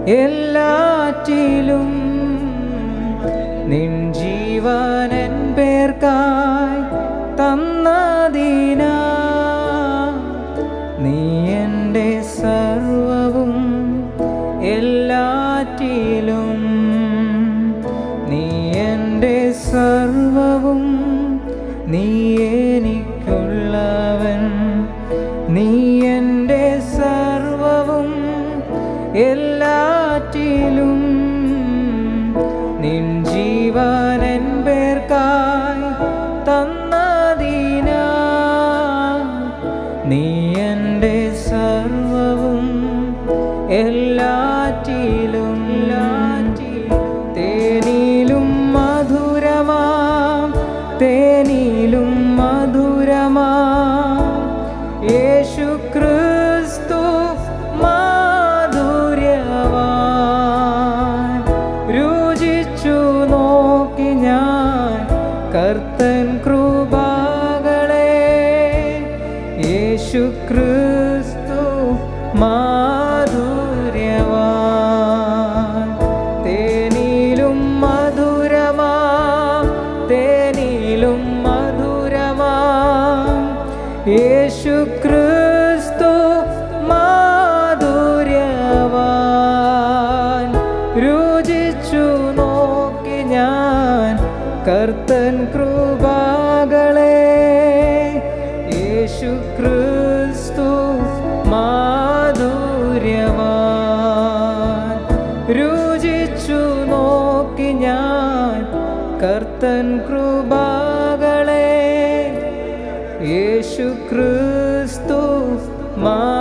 എല്ലാറ്റിലും നിൻ ജീവനൻ പേർക്കായി തന്നതിനാ നീ എൻ്റെ സർവവും എല്ലാറ്റിലും നീ എൻ്റെ സർവവും നീ എനിക്കുള്ളവൻ നീ എൻ്റെ സർവവും എല്ലാറ്റിലും നിൻ ജീവനൻ പേർക്കായി തന്നതിനാ നീ എൻ്റെ സർവവും എല്ലാറ്റിലും തേനിലും മധുരമാം തേനിലും മധുരമാം യേശു ക്രിസ്തു മാധുര്യവാൻ രുചിച്ചു നോക്കി ഞാൻ കർത്തൻ കൃപകളെ യേശു ക്രിസ്തു മാധുര്യവാൻ തേനിലും മധുരമാ തേനിലും മധുരമാ യേശു ക്രിസ്തു മാധുര്യവാൻ രുചിച്ചു നോക്കി ഞാൻ കർത്തൻ കൃപകളെ യേശു ക്രിസ്തു മാധുര്യവാൻ രുചിച്ചു നോക്കി ഞാൻ കർത്തൻ കൃപകളെ യേശു ക്രിസ്തു മാ